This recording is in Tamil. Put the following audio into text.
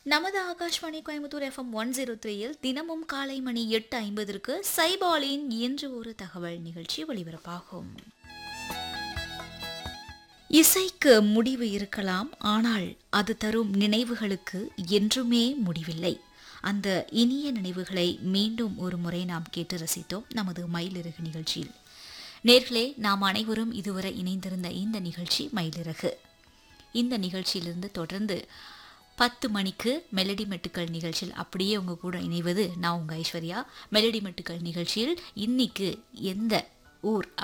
நமது Akashvani Coimbatore FM one zero த்ரீயில் தினமும் காலை மணி எட்டு ஐம்பதற்கு சைபாலின் இன்று ஒரு தகவல் நிகழ்ச்சி ஒளிபரப்பாகும் இசைக்கு முடிவு இருக்கலாம் ஆனால் அது தரும் நினைவுகளுக்கு என்றுமே முடிவில்லை அந்த இனிய நினைவுகளை மீண்டும் ஒரு முறை நாம் கேட்டு ரசித்தோம் நமது மயிலிறகு நிகழ்ச்சியில் நேர்களே நாம் அனைவரும் இதுவரை இணைந்திருந்த இந்த நிகழ்ச்சி மயிலிறகு இந்த நிகழ்ச்சியிலிருந்து தொடர்ந்து பத்து மணிக்கு மெலடி மெட்டுக்கள் நிகழ்ச்சியில் அப்படியே உங்க கூட இணைவது நான் உங்க ஐஸ்வர்யா மெலடி மெட்டுக்கள் நிகழ்ச்சியில் இன்னைக்கு எந்த ஊர்